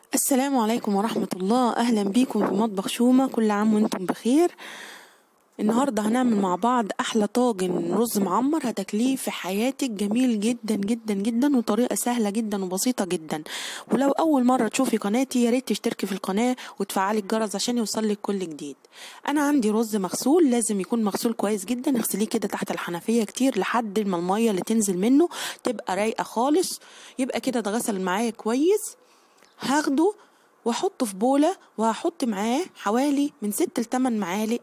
السلام عليكم ورحمة الله أهلا بيكم في مطبخ شومة كل عام وانتم بخير النهاردة هنعمل مع بعض أحلى طاجن رز معمر هتاكليه في حياتك جميل جدا جدا جدا وطريقة سهلة جدا وبسيطة جدا ولو أول مرة تشوفي قناتي يا ريت تشتركي في القناة وتفعلي الجرس عشان يوصلك كل جديد أنا عندي رز مغسول لازم يكون مغسول كويس جدا اغسليه كده تحت الحنفية كتير لحد ما المية اللي تنزل منه تبقى رايقة خالص يبقى كده اتغسل معايا كويس هاخده واحطه في بولة وهحط معاه حوالي من ست لتمن معالق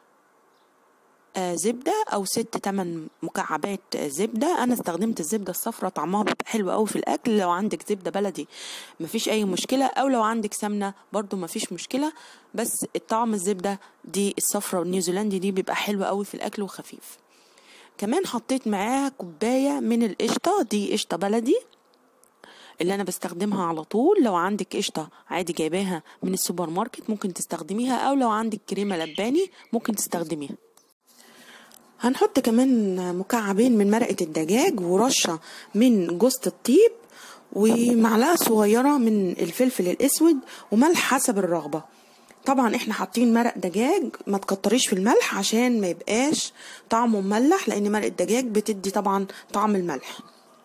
آه زبدة أو ست تمن مكعبات آه زبدة أنا استخدمت الزبدة الصفرا طعمها بيبقى حلو أوي في الأكل لو عندك زبدة بلدي مفيش أي مشكلة أو لو عندك سمنة برضو مفيش مشكلة بس الطعم الزبدة دي الصفرا والنيوزيلندي دي بيبقى حلو أوي في الأكل وخفيف كمان حطيت معاها كوباية من القشطة دي قشطة بلدي اللي انا بستخدمها على طول لو عندك قشطه عادي جايباها من السوبر ماركت ممكن تستخدميها او لو عندك كريمه لباني ممكن تستخدميها هنحط كمان مكعبين من مرقه الدجاج ورشه من جوز الطيب ومعلقه صغيره من الفلفل الاسود وملح حسب الرغبه طبعا احنا حاطين مرق دجاج ما تكتريش في الملح عشان ما يبقاش طعمه مملح لان مرق الدجاج بتدي طبعا طعم الملح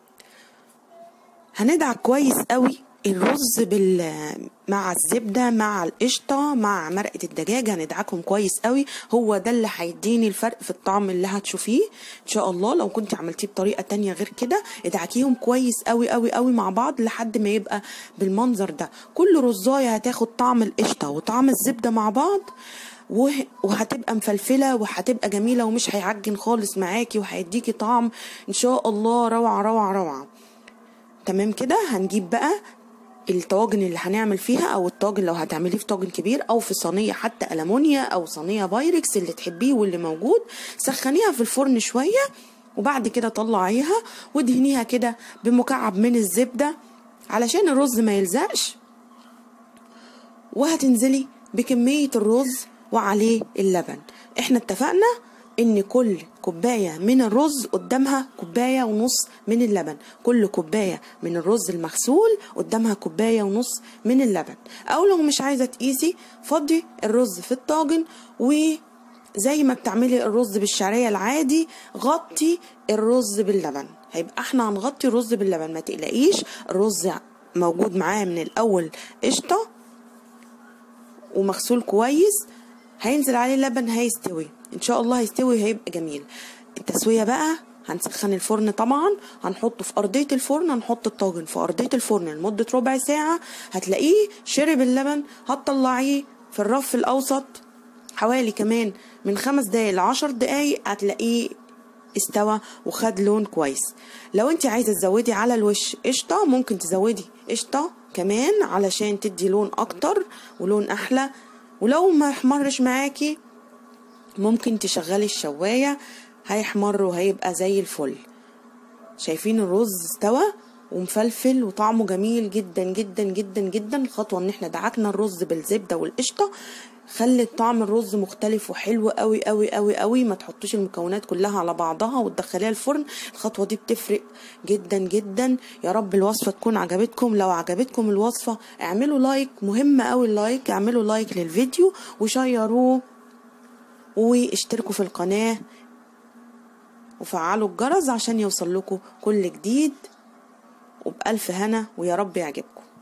هندعك كويس قوي الرز بال مع الزبده مع القشطه مع مرقه الدجاج هندعكهم كويس قوي هو ده اللي هيديني الفرق في الطعم اللي هتشوفيه ان شاء الله لو كنت عملتيه بطريقه تانية غير كده ادعكيهم كويس قوي قوي قوي مع بعض لحد ما يبقى بالمنظر ده كل رزايه هتاخد طعم القشطه وطعم الزبده مع بعض وهتبقى مفلفله وهتبقى جميله ومش هيعجن خالص معاكي وهيديكي طعم ان شاء الله روعه روعه روعه تمام كده هنجيب بقى الطواجن اللي هنعمل فيها او الطاجن لو هتعمليه في طاجن كبير او في صينيه حتى المونيا او صينيه بايركس اللي تحبيه واللي موجود سخنيها في الفرن شويه وبعد كده طلعيها وادهنيها كده بمكعب من الزبده علشان الرز ما يلزقش وهتنزلي بكميه الرز وعليه اللبن احنا اتفقنا ان كل كوبايه من الرز قدامها كوبايه ونص من اللبن كل كوبايه من الرز المغسول قدامها كوبايه ونص من اللبن او لو مش عايزه تقيسي فضي الرز في الطاجن وزي ما بتعملي الرز بالشعريه العادي غطي الرز باللبن هيبقى احنا هنغطي الرز باللبن ما تقلقيش الرز موجود معاه من الاول قشطه ومغسول كويس هينزل عليه اللبن هيستوي ان شاء الله هيستوي هيبقى جميل التسويه بقى هنسخن الفرن طبعا هنحطه في ارضيه الفرن هنحط الطاجن في ارضيه الفرن لمده ربع ساعه هتلاقيه شرب اللبن هتطلعيه في الرف الاوسط حوالي كمان من خمس دقايق لعشر دقايق هتلاقيه استوى وخد لون كويس لو انت عايزه تزودي على الوش قشطه ممكن تزودي قشطه كمان علشان تدي لون اكتر ولون احلى ولو ما احمرش معاكي ممكن تشغلي الشواية هيحمر وهيبقى زي الفل شايفين الرز استوى ومفلفل وطعمه جميل جدا جدا جدا جدا الخطوة ان احنا دعكنا الرز بالزبدة والقشطة خلت طعم الرز مختلف وحلو قوي قوي قوي قوي ما تحطوش المكونات كلها على بعضها وتدخليها الفرن الخطوه دي بتفرق جدا جدا يا رب الوصفه تكون عجبتكم لو عجبتكم الوصفه اعملوا لايك مهم قوي اللايك اعملوا لايك للفيديو وشيروه واشتركوا في القناه وفعلوا الجرس عشان يوصل لكم كل جديد وبألف هنا ويا رب يعجبكم